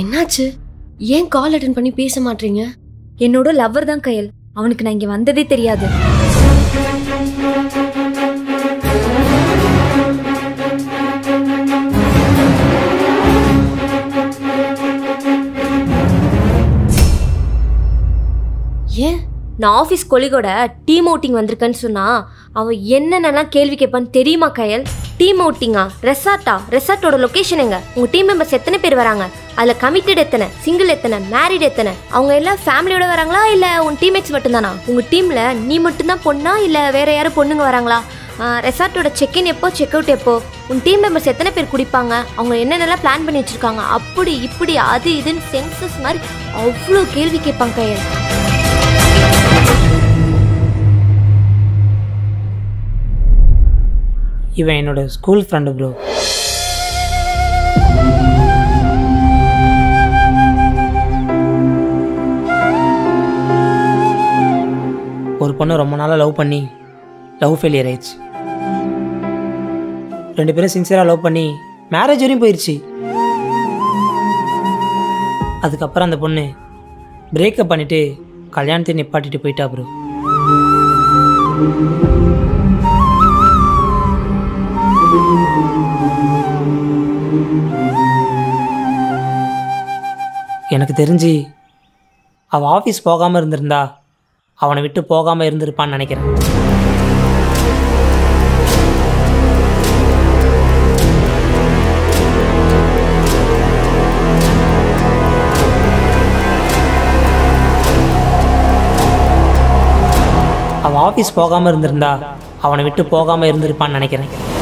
என்னாச்சு ஏன் call attend பண்ணி பேச மாட்டீங்க என்னோட லவ்வர் தான் கயல் அவனுக்கு நான் இங்க வந்ததே தெரியாது ஏன் நான் ஆஃபீஸ் கொலிகோட டீம் அவுட்டிங் வந்திருக்கேன்னு சொன்னா அவன் என்னென்னலாம் கேள்வி கேட்பான்னு தெரியுமா கயல் டீம் அவுட்டிங்கா ரெசார்ட்டா ரெசார்ட்டோட லொகேஷன் எங்க உங்க டீம் மெம்பர்ஸ் எத்தனை பேர் வராங்க அதுல கமிட்டட் எத்தனை சிங்கிள் எத்தனை மேரிட் எத்தனை அவங்க எல்லாம் ஃபேமிலியோட வராங்களா இல்ல உன் டீம்மேட்ஸ் மட்டும்தானா உங்க டீம்ல நீ மட்டும்தான் பொண்ணா இல்ல வேற யாரும் பொண்ணுங்க வராங்களா ரெசார்ட்டோட செக்இன் எப்போ செக் அவுட் எப்போ உன் டீம் மெம்பர்ஸ் எத்தனை பேர் குடிப்பாங்க அவங்க என்னென்னலாம் பிளான் பண்ணி வச்சிருக்காங்க அப்படி இப்படி அது இதுன்னு சென்சஸ் மாதிரி அவ்வளோ கேள்வி கேட்பாங்க கயல் இவன் என்னோட ஸ்கூல் ஃப்ரெண்டு ப்ரோ ஒரு பொண்ணை ரொம்ப நாளாக லவ் பண்ணி லவ் ஃபெயிலியர் ஆயிடுச்சு ரெண்டு பேரும் சின்சியராக லவ் பண்ணி மேரேஜ் வரையும் போயிடுச்சு அதுக்கப்புறம் அந்த பொண்ணு பிரேக்கப் பண்ணிட்டு கல்யாணத்தை நிப்பாட்டிட்டு போயிட்டா ப்ரோ எனக்கு தெரிஞ்சு அவள் ஆஃபீஸ் போகாமல் இருந்திருந்தா அவனை விட்டு போகாமல் இருந்திருப்பான்னு நினைக்கிறேன் அவள் ஆஃபீஸ் போகாமல் இருந்திருந்தா அவனை விட்டு போகாமல் இருந்திருப்பான்னு நினைக்கிறேன்